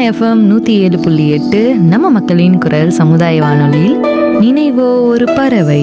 FM நூற்றி ஏழு புள்ளி எட்டு நம்ம மக்களின் குரல் சமுதாய வானொலியில் நினைவோ ஒரு பறவை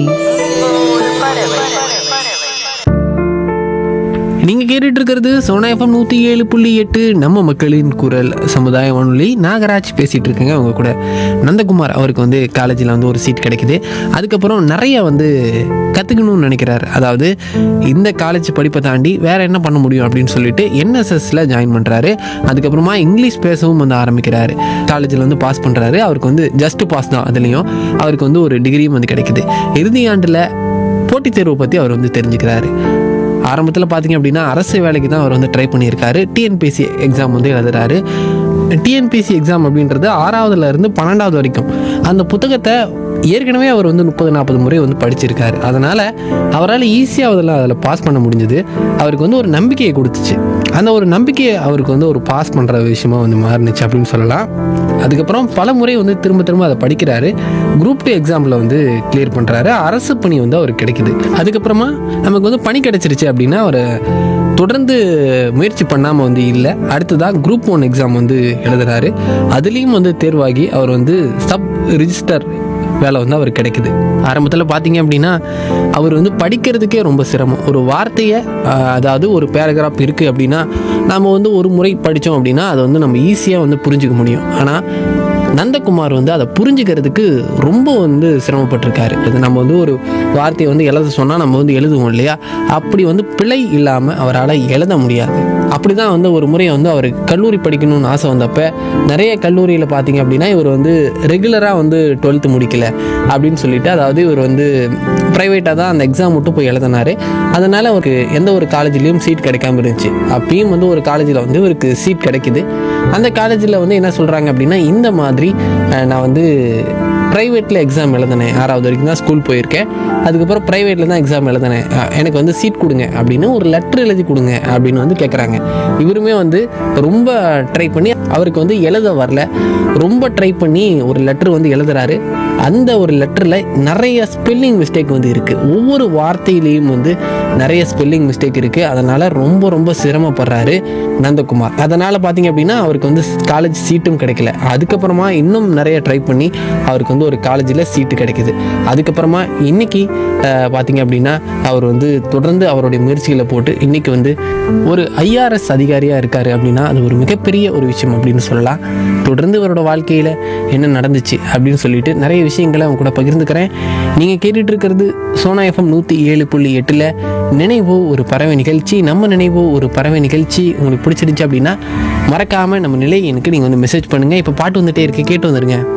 நீங்க கேட்டுட்டு இருக்கிறது சோனா எஃப்எம் நூத்தி ஏழு புள்ளி எட்டு நம்ம மக்களின் குரல் சமுதாய வானொலி நாகராஜ் பேசிட்டு இருக்கேங்க அவங்க கூட நந்தகுமார் அவருக்கு வந்து காலேஜில் வந்து ஒரு சீட் கிடைக்குது அதுக்கப்புறம் நிறைய வந்து கற்றுக்கணும்னு நினைக்கிறாரு அதாவது இந்த காலேஜ் படிப்பை தாண்டி வேற என்ன பண்ண முடியும் அப்படின்னு சொல்லிட்டு என்எஸ்எஸ்ல ஜாயின் பண்றாரு அதுக்கப்புறமா இங்கிலீஷ் பேசவும் வந்து ஆரம்பிக்கிறாரு காலேஜில் வந்து பாஸ் பண்றாரு அவருக்கு வந்து ஜஸ்ட் பாஸ் தான் அதுலேயும் அவருக்கு வந்து ஒரு டிகிரியும் வந்து கிடைக்குது இறுதி ஆண்டில் போட்டித் தேர்வை பற்றி அவர் வந்து தெரிஞ்சுக்கிறாரு ஆரம்பத்தில் பார்த்தீங்க அப்படின்னா அரசு வேலைக்கு தான் அவர் வந்து ட்ரை பண்ணியிருக்காரு டிஎன்பிசி எக்ஸாம் வந்து எழுதுறாரு டிஎன்பிசி எக்ஸாம் அப்படின்றது ஆறாவதுல இருந்து பன்னெண்டாவது வரைக்கும் அந்த புத்தகத்தை ஏற்கனவே அவர் வந்து முப்பது நாற்பது முறை வந்து படிச்சிருக்காரு அதனால் அவரால் ஈஸியாக அதில் அதில் பாஸ் பண்ண முடிஞ்சது அவருக்கு வந்து ஒரு நம்பிக்கையை கொடுத்துச்சு அந்த ஒரு நம்பிக்கையை அவருக்கு வந்து ஒரு பாஸ் பண்ணுற விஷயமா வந்து மாறுனுச்சு அப்படின்னு சொல்லலாம் அதுக்கப்புறம் பல முறை வந்து திரும்ப திரும்ப அதை படிக்கிறாரு குரூப் டூ எக்ஸாமில் வந்து கிளியர் பண்ணுறாரு அரசு பணி வந்து அவருக்கு கிடைக்குது அதுக்கப்புறமா நமக்கு வந்து பணி கிடைச்சிருச்சு அப்படின்னா அவர் தொடர்ந்து முயற்சி பண்ணாமல் வந்து இல்லை அடுத்ததாக குரூப் ஒன் எக்ஸாம் வந்து எழுதுறாரு அதுலேயும் வந்து தேர்வாகி அவர் வந்து சப் ரிஜிஸ்டர் வேலை வந்து அவருக்கு கிடைக்குது ஆரம்பத்தில் பார்த்தீங்க அப்படின்னா அவர் வந்து படிக்கிறதுக்கே ரொம்ப சிரமம் ஒரு வார்த்தையை ஆஹ், அதாவது ஒரு பேராகிராஃப் இருக்குது அப்படின்னா நம்ம வந்து ஒரு முறை படித்தோம் அப்படின்னா அதை வந்து நம்ம ஈஸியாக வந்து புரிஞ்சுக்க முடியும் ஆனால் நந்தகுமார் வந்து அதை புரிஞ்சுக்கிறதுக்கு ரொம்ப வந்து சிரமப்பட்டிருக்காரு இது நம்ம வந்து ஒரு வார்த்தையை வந்து எழுத சொன்னால் நம்ம வந்து எழுதுவோம் இல்லையா அப்படி வந்து பிழை இல்லாமல் அவரால் எழுத முடியாது அப்படி தான் வந்து ஒரு முறை வந்து அவர் கல்லூரி படிக்கணும்னு ஆசை வந்தப்ப நிறைய கல்லூரியில் பார்த்தீங்க அப்படின்னா இவர் வந்து ரெகுலராக வந்து டுவெல்த்து முடிக்கல அப்படின்னு சொல்லிட்டு அதாவது இவர் வந்து ப்ரைவேட்டாக தான் அந்த எக்ஸாம் மட்டும் போய் எழுதினாரு அதனால் அவருக்கு எந்த ஒரு காலேஜ்லேயும் சீட் கிடைக்காம இருந்துச்சு அப்பயும் வந்து ஒரு காலேஜில் வந்து இவருக்கு சீட் கிடைக்குது அந்த காலேஜில் வந்து என்ன சொல்கிறாங்க அப்படின்னா இந்த மாதிரி அஹ், நான் வந்து ப்ரைவேட்டில் எக்ஸாம் எழுதினேன் ஆறாவது வரைக்கும் தான் ஸ்கூல் போயிருக்கேன் அதுக்கப்புறம் ப்ரைவேட்டில் தான் எக்ஸாம் எழுதினேன் அஹ், எனக்கு வந்து சீட் கொடுங்க அப்படின்னு ஒரு லெட்டர் எழுதி கொடுங்க அப்படின்னு வந்து கேட்குறாங்க இவருமே வந்து ரொம்ப ட்ரை பண்ணி அவருக்கு வந்து எழுத வரல ரொம்ப ட்ரை பண்ணி ஒரு லெட்டர் வந்து எழுதுறாரு அந்த ஒரு லெட்டரில் நிறைய ஸ்பெல்லிங் மிஸ்டேக் வந்து இருக்குது ஒவ்வொரு வார்த்தையிலையும் வந்து நிறைய ஸ்பெல்லிங் மிஸ்டேக் இருக்குது அதனால் ரொம்ப ரொம்ப சிரமப்படுறாரு நந்தகுமார் அதனால் பார்த்தீங்க அப்படின்னா அவருக்கு வந்து காலேஜ் சீட்டும் கிடைக்கல அதுக்கப்புறமா இன்னும் நிறைய ட்ரை பண்ணி அவருக்கு வந்து ஒரு காலேஜில் சீட்டு கிடைக்குது அதுக்கப்புறமா இன்னைக்கு அஹ், பார்த்தீங்க அப்படின்னா அவர் வந்து தொடர்ந்து அவருடைய முயற்சிகளை போட்டு இன்னைக்கு வந்து ஒரு ஐஆர்எஸ் அதிகாரியாக இருக்காரு அப்படின்னா அது ஒரு மிகப்பெரிய ஒரு விஷயம் அப்படின்னு சொல்லலாம் தொடர்ந்து அவரோட வாழ்க்கையில் என்ன நடந்துச்சு அப்படின்னு சொல்லிட்டு நிறைய விஷயங்களை அவங்க கூட பகிர்ந்துக்கிறேன் நீங்கள் கேட்டுட்டு இருக்கிறது சோனா எஃப்எம் நூற்றி ஏழு புள்ளி எட்டில் நினைவோ ஒரு பறவை நிகழ்ச்சி நம்ம நினைவோ ஒரு பறவை நிகழ்ச்சி உங்களுக்கு பிடிச்சிருந்துச்சு அப்படின்னா மறக்காமல் நம்ம நிலை எனக்கு நீங்கள் வந்து மெசேஜ் பண்ணுங்கள் இப்போ பாட்டு வந்துட்டே இருக்கு கேட்டு வந்துடுங்க